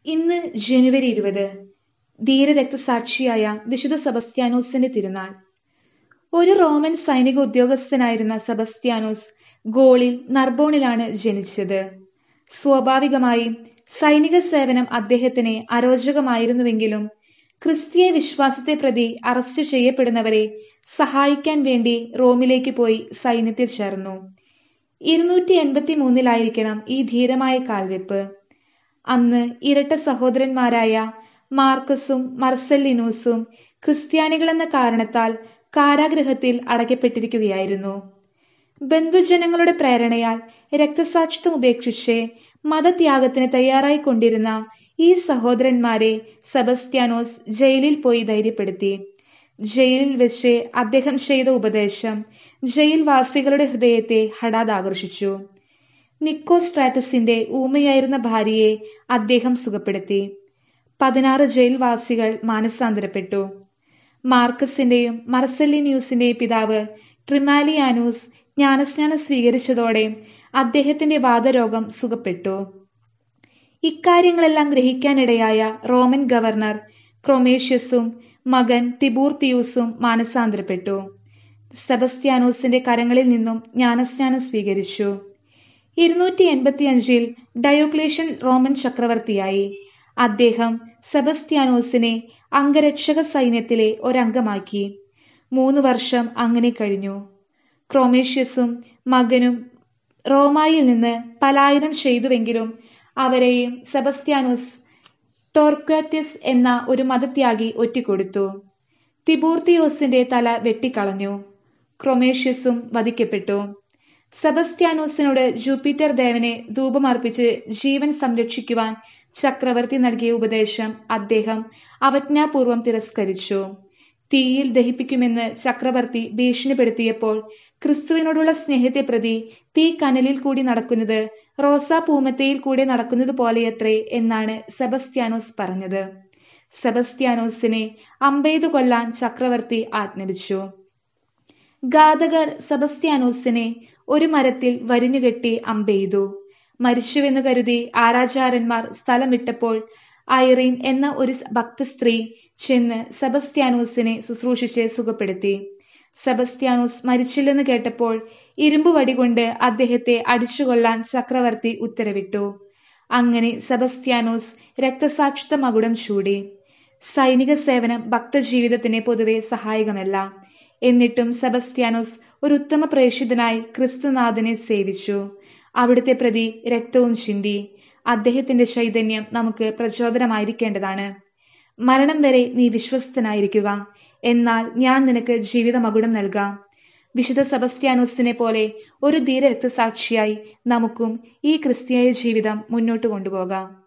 ഇന്ന് ജനുവരി ഇരുപത് ധീരരക്തസാക്ഷിയായ വിശുദ്ധ സെബസ്ത്യാനോസിന്റെ തിരുനാൾ ഒരു റോമൻ സൈനിക ഉദ്യോഗസ്ഥനായിരുന്ന സെബസ്ത്യാനോസ് ഗോളിൽ നർബോണിലാണ് ജനിച്ചത് സ്വാഭാവികമായും സൈനിക സേവനം അദ്ദേഹത്തിന് അരോചകമായിരുന്നുവെങ്കിലും ക്രിസ്തീയ വിശ്വാസത്തെ പ്രതി അറസ്റ്റ് ചെയ്യപ്പെടുന്നവരെ സഹായിക്കാൻ വേണ്ടി റോമിലേക്ക് പോയി സൈന്യത്തിൽ ചേർന്നു ഇരുന്നൂറ്റി എൺപത്തി മൂന്നിലായിരിക്കണം ഈ ധീരമായ കാൽവെപ്പ് അന്ന് ഇരട്ട സഹോദരന്മാരായ മാർക്കസും മർസെല്ലിനൂസും ക്രിസ്ത്യാനികളെന്ന കാരണത്താൽ കാരാഗൃഹത്തിൽ അടയ്ക്കപ്പെട്ടിരിക്കുകയായിരുന്നു ബന്ധുജനങ്ങളുടെ പ്രേരണയാൽ രക്തസാക്ഷിത്വം ഉപേക്ഷിച്ച് മതത്യാഗത്തിന് തയ്യാറായിക്കൊണ്ടിരുന്ന ഈ സഹോദരന്മാരെ സെബസ്ത്യാനോസ് ജയിലിൽ പോയി ധൈര്യപ്പെടുത്തി ജയിലിൽ വെച്ച് അദ്ദേഹം ചെയ്ത ഉപദേശം ജയിൽവാസികളുടെ ഹൃദയത്തെ ഹഠാത് ആകർഷിച്ചു നിക്കോസ്ട്രാറ്റസിന്റെ ഊമയായിരുന്ന ഭാര്യയെ അദ്ദേഹം സുഖപ്പെടുത്തി പതിനാറ് ജയിൽവാസികൾ മാനസാന്തരപ്പെട്ടു മാർക്കസിന്റെയും മർസെല്ലിന്യൂസിന്റെയും പിതാവ് ട്രിമാലിയാനൂസ് ജ്ഞാനസ്നാനം സ്വീകരിച്ചതോടെ അദ്ദേഹത്തിന്റെ വാദരോഗം സുഖപ്പെട്ടു ഇക്കാര്യങ്ങളെല്ലാം ഗ്രഹിക്കാനിടയായ റോമൻ ഗവർണർ ക്രൊമേഷ്യസും മകൻ തിബൂർത്തിയൂസും മാനസാന്തരപ്പെട്ടു സെബസ്ത്യാനോസിന്റെ കരങ്ങളിൽ നിന്നും ജ്ഞാനസ്നാനം സ്വീകരിച്ചു ഇരുന്നൂറ്റി എൺപത്തിയഞ്ചിൽ ഡയോക്ലേഷ്യൻ റോമൻ ചക്രവർത്തിയായി അദ്ദേഹം സെബസ്ത്യാനോസിനെ അംഗരക്ഷക സൈന്യത്തിലെ ഒരംഗമാക്കി മൂന്ന് വർഷം അങ്ങനെ കഴിഞ്ഞു ക്രോമേഷ്യസും മകനും റോമായിൽ നിന്ന് പലായനം ചെയ്തുവെങ്കിലും അവരെയും സെബസ്ത്യാനോസ് ടോർക്വാത്യസ് എന്ന ഒരു മതത്യാഗി ഒറ്റിക്കൊടുത്തു തിബൂർത്തിയോസിന്റെ തല വെട്ടിക്കളഞ്ഞു ക്രൊമേഷ്യസും വധിക്കപ്പെട്ടു സെബസ്ത്യാനോസിനോട് ജൂപ്പിറ്റർ ദേവനെ ധൂപമർപ്പിച്ച് ജീവൻ സംരക്ഷിക്കുവാൻ ചക്രവർത്തി നൽകിയ ഉപദേശം അദ്ദേഹം അവജ്ഞാപൂർവം തിരസ്കരിച്ചു തീയിൽ ദഹിപ്പിക്കുമെന്ന് ചക്രവർത്തി ഭീഷണിപ്പെടുത്തിയപ്പോൾ ക്രിസ്തുവിനോടുള്ള സ്നേഹത്തെ പ്രതി തീ കനലിൽ കൂടി നടക്കുന്നത് റോസാ പൂമത്തയിൽ കൂടെ നടക്കുന്നത് പോലെയത്രേ എന്നാണ് സെബസ്ത്യാനോസ് പറഞ്ഞത് സെബസ്ത്യാനോസിനെ അമ്പെയ്തു കൊല്ലാൻ ചക്രവർത്തി ആജ്ഞാപിച്ചു ഘാതകർ സെബസ്ത്യാനോസിനെ ഒരു മരത്തിൽ വരിഞ്ഞുകെട്ടി അമ്പെയ്തു മരിച്ചുവെന്ന് കരുതി ആരാചാരന്മാർ സ്ഥലം വിട്ടപ്പോൾ ഐറീൻ എന്ന ഒരു ഭക്തസ്ത്രീ ചെന്ന് സെബസ്ത്യാനോസിനെ ശുശ്രൂഷിച്ച് സുഖപ്പെടുത്തി സെബസ്ത്യാനോസ് മരിച്ചില്ലെന്ന് കേട്ടപ്പോൾ ഇരുമ്പ് വടികൊണ്ട് അദ്ദേഹത്തെ അടിച്ചുകൊള്ളാൻ ചക്രവർത്തി ഉത്തരവിട്ടു അങ്ങനെ സെബസ്ത്യാനോസ് രക്തസാക്ഷിത്വ മകുടം ചൂടി സൈനിക സേവനം ഭക്തജീവിതത്തിന് പൊതുവെ സഹായകമല്ല എന്നിട്ടും സെബസ്ത്യാനോസ് ഒരു ഉത്തമ പ്രേക്ഷിതനായി ക്രിസ്തുനാഥനെ സേവിച്ചു അവിടുത്തെ പ്രതി രക്തവും ചിന്തി അദ്ദേഹത്തിന്റെ ചൈതന്യം നമുക്ക് പ്രചോദനമായിരിക്കേണ്ടതാണ് മരണം വരെ നീ വിശ്വസ്തനായിരിക്കുക എന്നാൽ ഞാൻ നിനക്ക് ജീവിത മകുടം നൽകാം വിശുദ്ധ സെബസ്ത്യാനോസിനെ പോലെ ഒരു ധീര രക്തസാക്ഷിയായി നമുക്കും ഈ ക്രിസ്തീയ ജീവിതം മുന്നോട്ട് കൊണ്ടുപോകാം